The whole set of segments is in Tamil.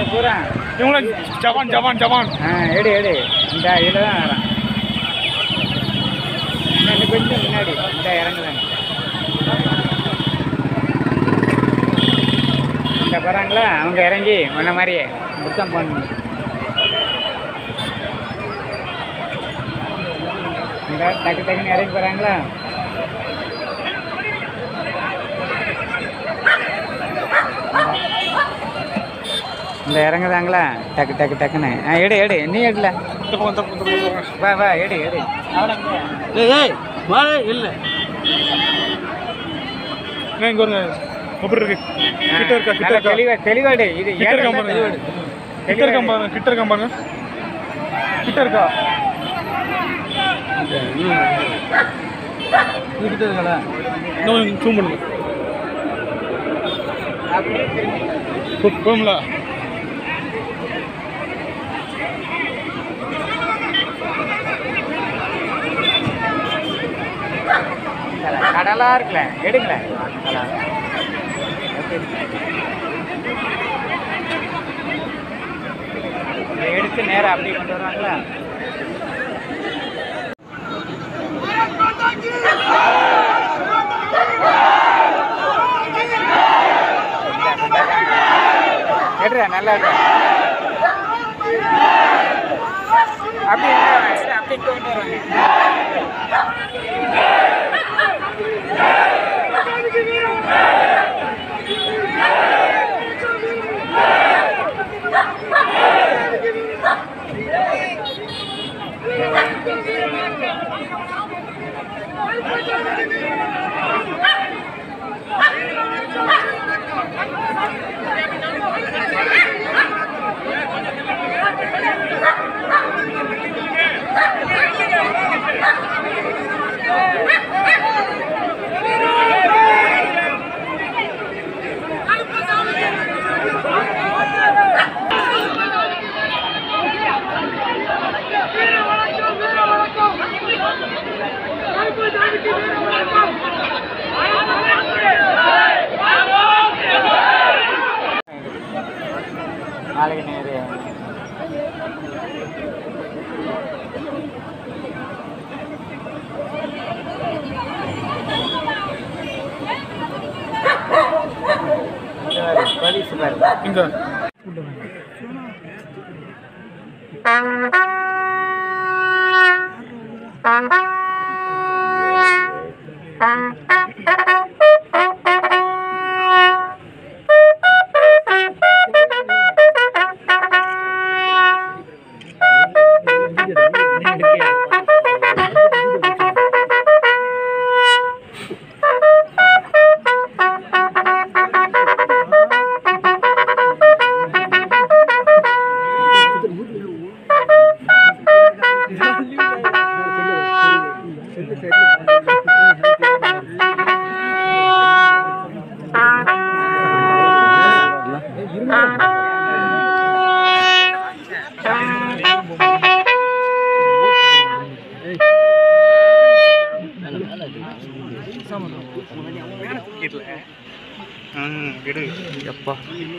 இது பூரா இவங்களும் ஜவான் ஜவான் ஜவான் ஆ எடு எடு இந்த இதில் தான் வரான் இன்னும் கொஞ்சம் முன்னாடி இந்த இறங்குதாங்க இந்த போகிறாங்களா அவங்க இறங்கி முன்ன மாதிரியே முத்தம் பண்ணணும் இந்த டக்கு டக்குன்னு இறங்கி போகிறாங்களா இந்த இறங்குதாங்களா டக்கு டக்கு டக்குன்னு ஆ எடு எடு நீ எடுல இந்த பக்கம் இந்த பக்கம், இந்த பக்கம் வா வா எடு எடு ஏய் வாழை இல்லை இங்கே வருங்க எப்படி இருக்கு கிட்ட இருக்கா கிட்ட நல்லா இருக்கா தெளிவா தெளிவாடு இது கிட்ட இருக்கா ஏறல பாருங்க தெளிவாடு. கிட்ட இருக்கா பாருங்க கிட்ட இருக்கா பாருங்க கிட்ட இருக்கா இது கிட்ட இருக்கா இன்னும் ஜூம் பண்ணுங்க அப்படியே திரும்பி. போ- போகும்ல கடலா இருக்குல்ல எடுங்களேன் இதை எடுத்து நேரா அப்படியே கொண்டு வருவாங்களா எடுறா நல்லா எடுறா அப்படியே எடு, அப்படியே கொண்டு வருவாங்க நாளைக்கு நேரு போலீஸ் பாரு இங்கே எடு எப்பா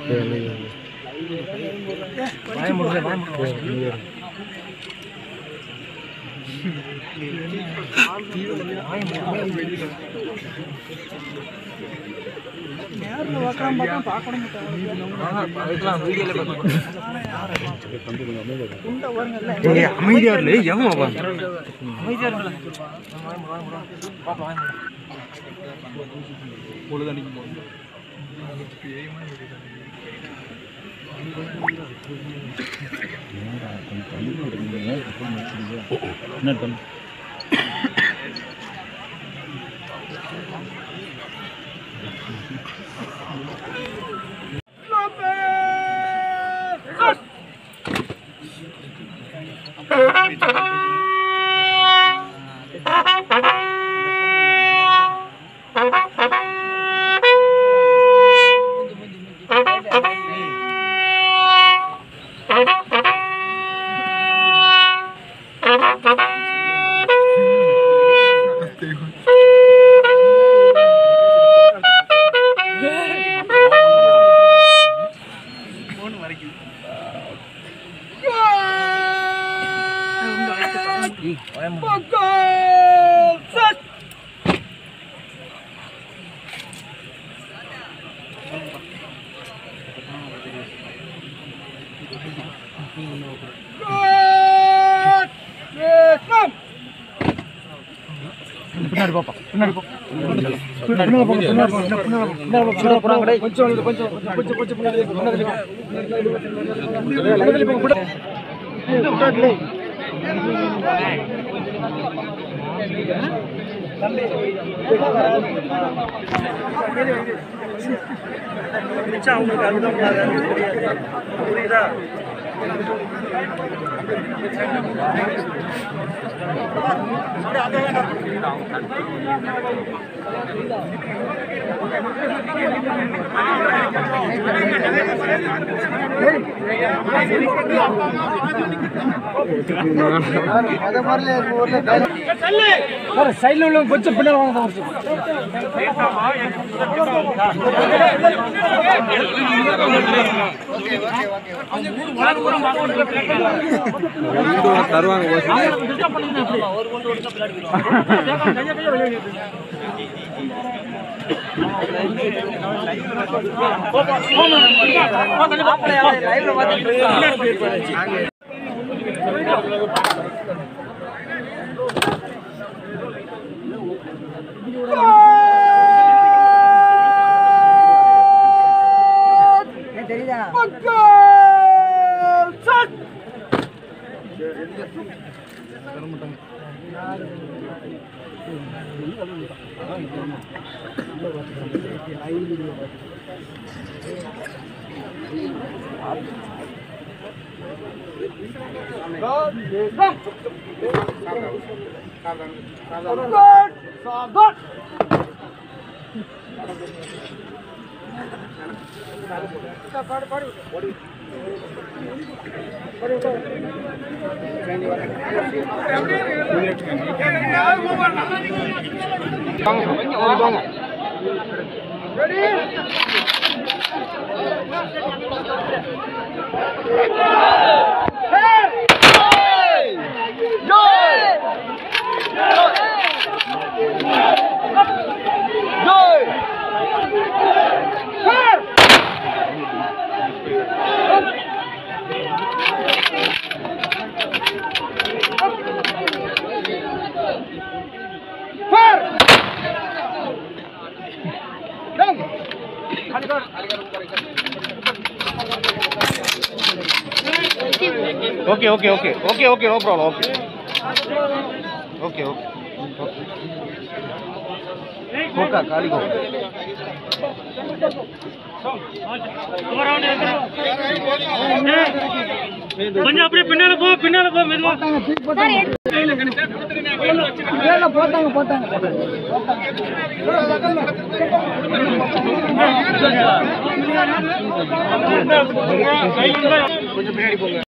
அமைதியா இல்லை எவன் அவன் பின்னாடி பாப்பா பின்னாடி போ பின்னாடி போ பின்னாடி போ பின்னாடி போ பின்னாடி போ கொஞ்சம் கொஞ்சம் கொஞ்சம் கொஞ்சம் பின்னாடி பின்னாடி பின்னாடி போ பின்னாடி சைடுல உள்ள கொஞ்சம் பின்னாடி வாங்க okay okay okay okay okay no problem okay okay okay okay காலிகோ கொஞ்சம் அப்படியே பின்னால போ பின்னால போ மெதுவா போட்டாங்க போட்டாங்க கொஞ்சம் பின்னாடி போங்க